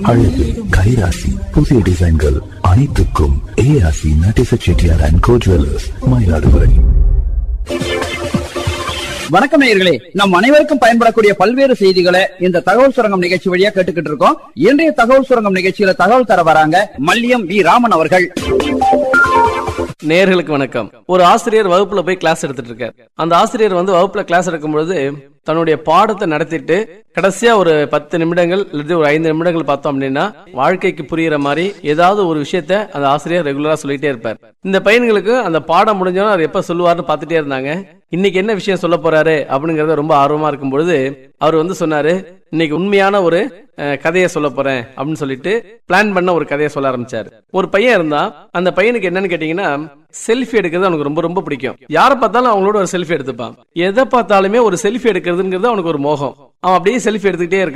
அழகு கைராசி புதிய டிசைன்கள் அனைத்துக்கும் ஏஆசி Natesa Chettiar and co jewellers Mayiladuthurai வணக்கம் நேயர்களே நம் அனைவருக்கும் பயன்படக்கூடிய பல்வேறு செய்திகளை இந்த தகவல் சுரங்கம் நிகழ்ச்சி வழியா கேட்டுக்கிட்டு இருக்கோம் இன்றைய தகவல் சுரங்கம் நிகழ்ச்சியில தகவல் தர வராங்க மல்லியம் வி ராமன் அவர்கள் நேயர்களுக்கு வணக்கம் ஒரு ஆசிரியர் வகுப்புல போய் கிளாஸ் எடுத்துட்டு இருக்கார் அந்த ஆசிரியர் வந்து வகுப்புல கிளாஸ் எடுக்கும் பொழுது தன்னுடைய பாடத்தை நடத்திட்டு கடைசியா ஒரு பத்து நிமிடங்கள் அல்லது ஒரு ஐந்து நிமிடங்கள் பார்த்தோம் அப்படின்னா வாழ்க்கைக்கு புரியுற மாதிரி ஏதாவது ஒரு விஷயத்த அந்த ஆசிரியர் ரெகுலரா சொல்லிட்டே இருப்பார் இந்த பையன்களுக்கு அந்த பாடம் முடிஞ்சோன்னா அவர் எப்ப சொல்லுவார்னு பார்த்துட்டே இருந்தாங்க இன்னைக்கு என்ன விஷயம் சொல்ல போறாரு அப்படிங்கறத ரொம்ப ஆர்வமா இருக்கும் பொழுது அவர் வந்து சொன்னாரு இன்னைக்கு உண்மையான ஒரு அஹ், கதையை சொல்ல போறேன் அப்படின்னு சொல்லிட்டு பிளான் பண்ண ஒரு கதையை சொல்ல ஆரம்பிச்சாரு ஒரு பையன் இருந்தா அந்த பையனுக்கு என்னன்னு கேட்டீங்கன்னா செல்ஃபி எடுக்கிறது அவனுக்கு ரொம்ப ரொம்ப பிடிக்கும் யாரை பார்த்தாலும் அவங்களோட ஒரு செல்ஃபி எடுத்துப்பான் எதை பார்த்தாலுமே ஒரு செல்ஃபி எடுக்கிறதுங்கிறது அவனுக்கு ஒரு மோகம் அவன் அப்படியே செல்ஃபி எடுத்துக்கிட்டே இருக்கான்